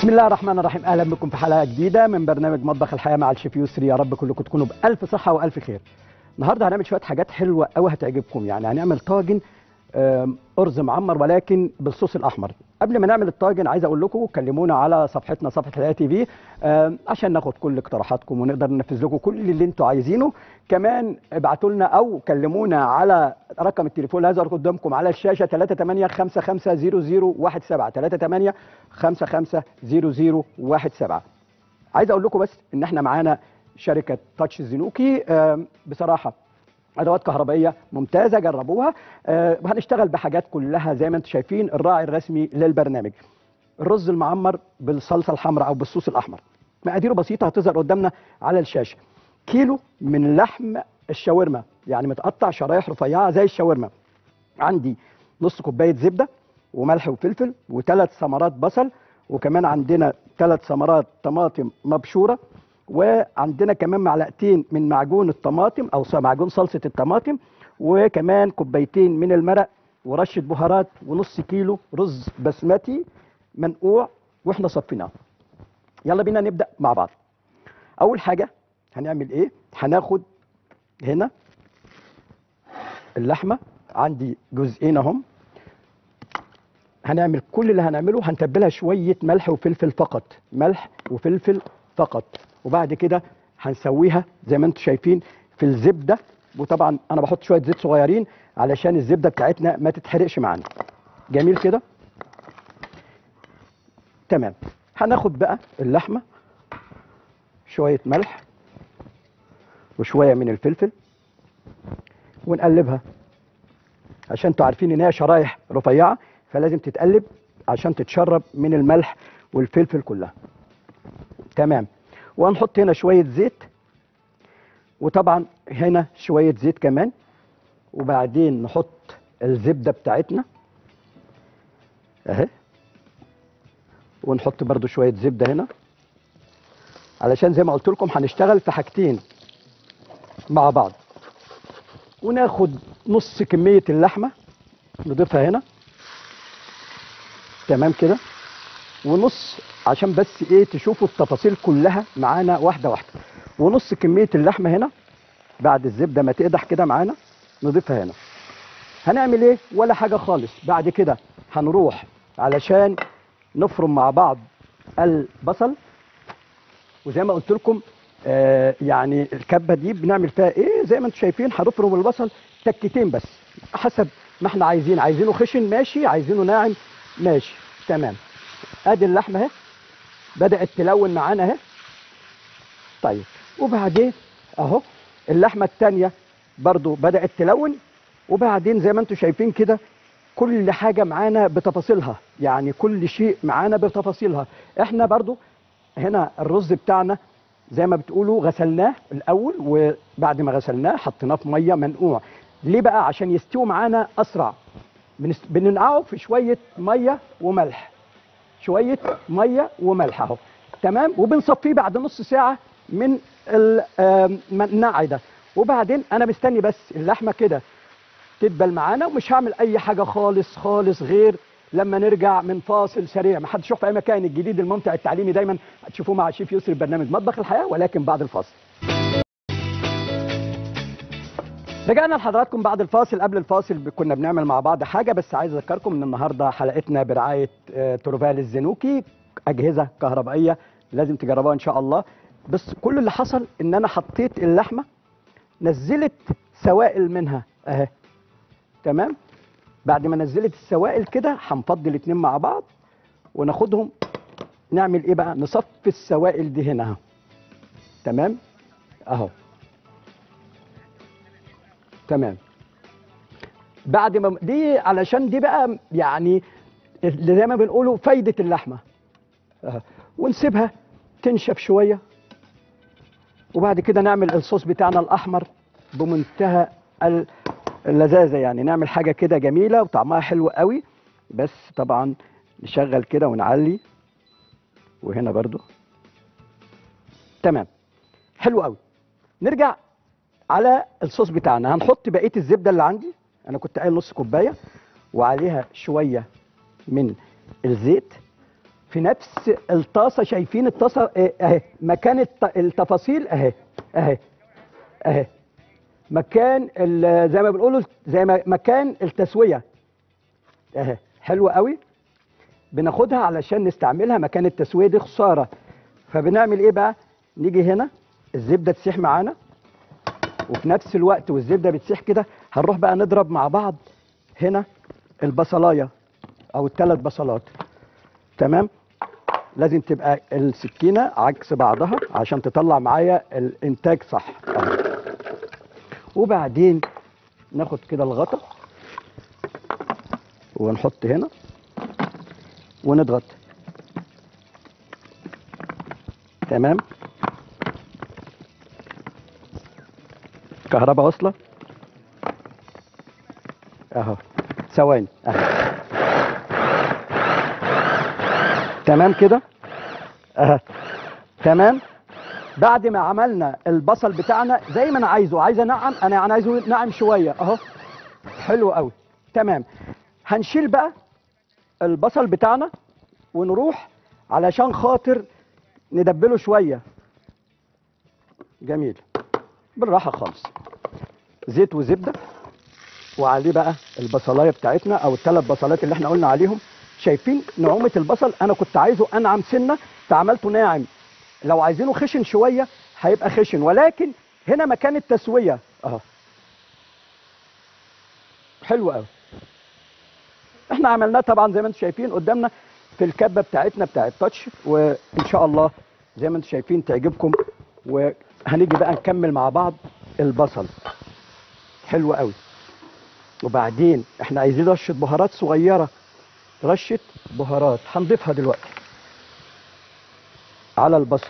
بسم الله الرحمن الرحيم اهلا بكم في حلقه جديده من برنامج مطبخ الحياه مع الشيف يسري يا رب كلكم تكونوا بالف صحه والف خير النهارده هنعمل شويه حاجات حلوه قوي هتعجبكم يعني هنعمل طاجن آم، ارز معمر ولكن بالصوص الاحمر قبل ما نعمل الطاجن عايز اقول لكم كلمونا على صفحتنا صفحه الحياه تي في آم، عشان ناخد كل اقتراحاتكم ونقدر ننفذ لكم كل اللي انتوا عايزينه كمان ابعتوا لنا او كلمونا على رقم التليفون اللي هيظهر قدامكم على الشاشه 38 55 0017 38 55 0017 عايز اقول لكم بس ان احنا معانا شركه تاتش الزنوكي آم، بصراحه ادوات كهربائيه ممتازه جربوها آه، وهنشتغل بحاجات كلها زي ما انتم شايفين الراعي الرسمي للبرنامج الرز المعمر بالصلصه الحمراء او بالصوص الاحمر مقاديره بسيطه هتظهر قدامنا على الشاشه كيلو من لحم الشاورما يعني متقطع شرايح رفيعه زي الشاورما عندي نص كوبايه زبده وملح وفلفل وثلاث ثمرات بصل وكمان عندنا ثلاث ثمرات طماطم مبشوره وعندنا كمان معلقتين من معجون الطماطم او ص- معجون صلصه الطماطم وكمان كوبايتين من المرق ورشه بهارات ونص كيلو رز بسمتي منقوع واحنا صفيناه يلا بينا نبدا مع بعض اول حاجه هنعمل ايه هناخد هنا اللحمه عندي جزئين اهم هنعمل كل اللي هنعمله هنتبلها شويه ملح وفلفل فقط ملح وفلفل فقط وبعد كده هنسويها زي ما انتم شايفين في الزبده وطبعا انا بحط شويه زيت صغيرين علشان الزبده بتاعتنا ما تتحرقش معانا جميل كده تمام هناخد بقى اللحمه شويه ملح وشويه من الفلفل ونقلبها عشان انتوا عارفين ان هي شرايح رفيعه فلازم تتقلب عشان تتشرب من الملح والفلفل كلها تمام وهنحط هنا شويه زيت وطبعا هنا شويه زيت كمان وبعدين نحط الزبده بتاعتنا اهي ونحط برضو شويه زبده هنا علشان زي ما قلت لكم هنشتغل في حاجتين مع بعض وناخد نص كميه اللحمه نضيفها هنا تمام كده ونص عشان بس ايه تشوفوا التفاصيل كلها معانا واحده واحده ونص كميه اللحمه هنا بعد الزبده ما تقدح كده معانا نضيفها هنا هنعمل ايه ولا حاجه خالص بعد كده هنروح علشان نفرم مع بعض البصل وزي ما قلت لكم آه يعني الكبه دي بنعمل فيها ايه زي ما انتم شايفين هنفرم البصل تكتين بس حسب ما احنا عايزين عايزينه خشن ماشي عايزينه ناعم ماشي تمام ادي اللحمه اهي بدات تلون معانا اهي طيب وبعدين اهو اللحمه الثانيه برضو بدات تلون وبعدين زي ما انتم شايفين كده كل حاجه معانا بتفاصيلها يعني كل شيء معانا بتفاصيلها احنا برضو هنا الرز بتاعنا زي ما بتقولوا غسلناه الاول وبعد ما غسلناه حطيناه في ميه منقوع ليه بقى عشان يستوي معانا اسرع بنست- بننقعه في شويه ميه وملح شويه ميه وملح اهو تمام وبنصفيه بعد نص ساعه من ال- آم، من النقع ده وبعدين انا مستني بس اللحمه كده تدبل معانا ومش هعمل اي حاجه خالص خالص غير لما نرجع من فاصل سريع ما حدش يشوف في اي مكان الجديد الممتع التعليمي دايما هتشوفوه مع شيف يسري في برنامج مطبخ الحياه ولكن بعد الفاصل رجعنا لحضراتكم بعد الفاصل قبل الفاصل كنا بنعمل مع بعض حاجه بس عايز اذكركم ان النهارده حلقتنا برعايه آه، تروفال الزنوكي اجهزه كهربائيه لازم تجربوها ان شاء الله بس كل اللي حصل ان انا حطيت اللحمه نزلت سوائل منها اهي تمام بعد ما نزلت السوائل كده هنفضي الاتنين مع بعض وناخدهم نعمل ايه بقى نصفي السوائل دي هنا اهو تمام اهو تمام بعد ما دي علشان دي بقى يعني اللي زي ما بنقولوا فايده اللحمه أه. ونسيبها تنشف شويه وبعد كده نعمل الصوص بتاعنا الاحمر بمنتهى ال- اللذاذه يعني نعمل حاجه كده جميله وطعمها حلو قوي بس طبعا نشغل كده ونعلي وهنا برضو تمام حلو قوي نرجع على الصوص بتاعنا هنحط بقيه الزبده اللي عندي انا كنت قايل نص كوبايه وعليها شويه من الزيت في نفس الطاسه شايفين الطاسه إيه، اهي مكان الت- التفاصيل اهي اهي اهي مكان ال- زي ما بنقولوا زي ما مكان التسويه اهي حلوه قوي بناخدها علشان نستعملها مكان التسويه دي خساره فبنعمل ايه بقى نيجي هنا الزبده تسيح معانا وفي نفس الوقت والزبده بتسيح كده هنروح بقى نضرب مع بعض هنا البصلايه او الثلاث بصلات تمام لازم تبقى السكينه عكس بعضها عشان تطلع معايا الانتاج صح أهو. وبعدين ناخد كده الغطا ونحط هنا ونضغط تمام كهرباء واصله اهو ثواني اهو تمام كده اهو تمام بعد ما عملنا البصل بتاعنا زي ما انا عايزه عايز انعم انا انا عايزه ناعم شويه اهو حلو قوي تمام هنشيل بقى البصل بتاعنا ونروح علشان خاطر ندبله شويه جميل بالراحه خالص زيت وزبده وعليه بقى البصلايه بتاعتنا او الثلاث بصلات اللي احنا قلنا عليهم شايفين نعومه البصل انا كنت عايزه انعم سنه فعملته ناعم لو عايزينه خشن شويه هيبقى خشن ولكن هنا مكان التسويه اهو حلو قوي احنا عملناه طبعا زي ما انتم شايفين قدامنا في الكبه بتاعتنا بتاعت تاتش وان شاء الله زي ما انتم شايفين تعجبكم وهنيجي بقى نكمل مع بعض البصل حلو قوي وبعدين احنا عايزين رشه بهارات صغيره رشه بهارات هنضيفها دلوقتي على البصل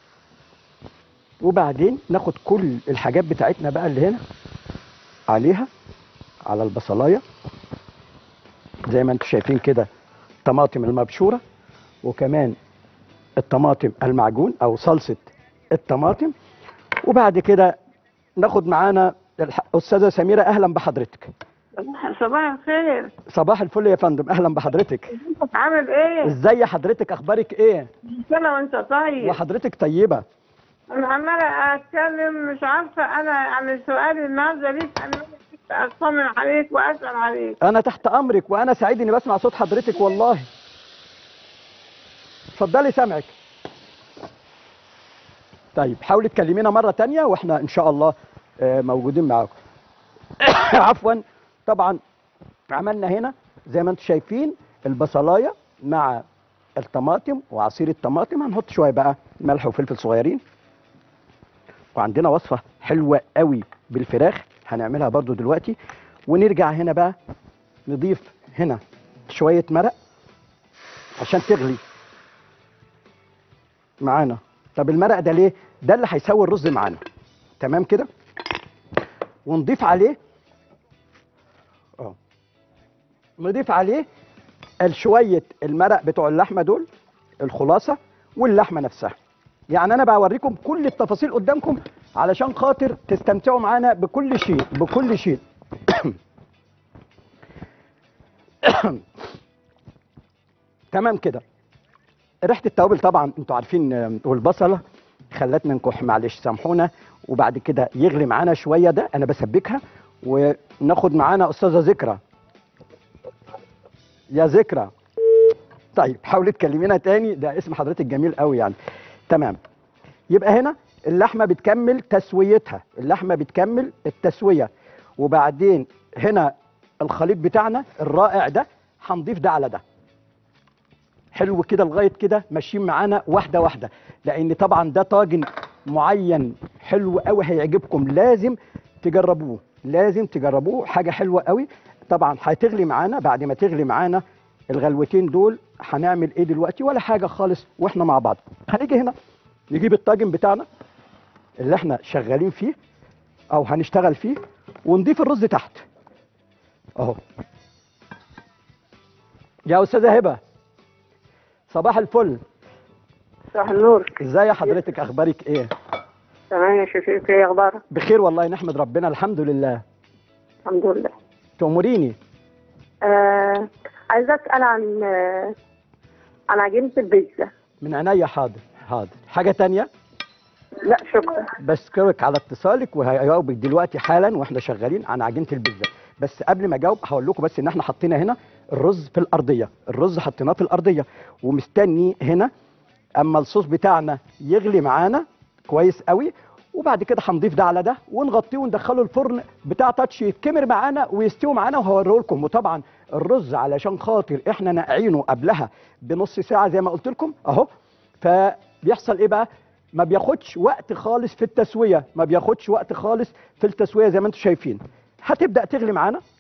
وبعدين ناخد كل الحاجات بتاعتنا بقى اللي هنا عليها على البصلايه زي ما انتم شايفين كده طماطم المبشوره وكمان الطماطم المعجون او صلصه الطماطم وبعد كده ناخد معانا الح- استاذه سميره اهلا بحضرتك صباح الخير صباح الفل يا فندم اهلا بحضرتك عامل ايه؟ ازاي حضرتك اخبارك ايه سنة وانت طيب وحضرتك طيبه انا عمالة اتكلم مش عارفة انا يعني سؤالي النهارده ليك انا اطمن عليك واسال عليك انا تحت امرك وانا سعيد اني بسمع صوت حضرتك والله اتفضلي سامعك طيب حاولي تكلمينا مره تانية واحنا ان شاء الله آه، موجودين معاكم عفوا طبعا عملنا هنا زي ما انتم شايفين البصلايه مع الطماطم وعصير الطماطم هنحط شويه بقى ملح وفلفل صغيرين وعندنا وصفه حلوه قوي بالفراخ هنعملها برضو دلوقتي ونرجع هنا بقى نضيف هنا شويه مرق عشان تغلي معانا طب المرق ده ليه ده اللي هيسوي الرز معانا تمام كده ونضيف عليه اه نضيف عليه شويه المرق بتوع اللحمه دول الخلاصه واللحمه نفسها يعني انا بوريكم كل التفاصيل قدامكم علشان خاطر تستمتعوا معانا بكل شيء بكل شيء تمام كده ريحه التوابل طبعا انتوا عارفين آه، والبصله خلتنا نكح معلش سامحونا وبعد كده يغلي معانا شويه ده انا بسبكها وناخد معانا استاذه ذكرى يا ذكرى طيب حاولي تكلمينا تاني ده اسم حضرتك جميل قوي يعني تمام يبقى هنا اللحمه بتكمل تسويتها اللحمه بتكمل التسويه وبعدين هنا الخليط بتاعنا الرائع ده هنضيف ده على ده حلو كده لغايه كده ماشيين معانا واحده واحده لان طبعا ده طاجن معين حلو قوي هيعجبكم لازم تجربوه لازم تجربوه حاجه حلوه قوي طبعا هتغلي معانا بعد ما تغلي معانا الغلوتين دول هنعمل ايه دلوقتي ولا حاجه خالص واحنا مع بعض هنيجي هنا نجيب الطاجن بتاعنا اللي احنا شغالين فيه او هنشتغل فيه ونضيف الرز تحت اهو يا استاذه هبه صباح الفل صباح النور ازاي حضرتك اخبارك ايه تمام يا شفيق ايه اخبارك؟ بخير والله نحمد ربنا الحمد لله الحمد لله تأمريني آه عايزة اسال عن آه عن عجينة البيتزا من عينيا حاضر حاضر حاجه تانية لا شكرا بشكرك على اتصالك وهجاوبك دلوقتي حالا واحنا شغالين عن عجينه البيتزا بس قبل ما اجاوب هقول لكم بس ان احنا حطينا هنا الرز في الارضيه الرز حطيناه في الارضيه ومستني هنا اما الصوص بتاعنا يغلي معانا كويس قوي وبعد كده هنضيف ده على ده ونغطيه وندخله الفرن بتاع تاتش يتكمر معانا ويستوي معانا وهوريه لكم وطبعا الرز علشان خاطر احنا نقعينه قبلها بنص ساعه زي ما قلت لكم اهو فبيحصل ايه بقى ما بياخدش وقت خالص في التسويه ما بياخدش وقت خالص في التسويه زي ما انتم شايفين هتبدا تغلي معانا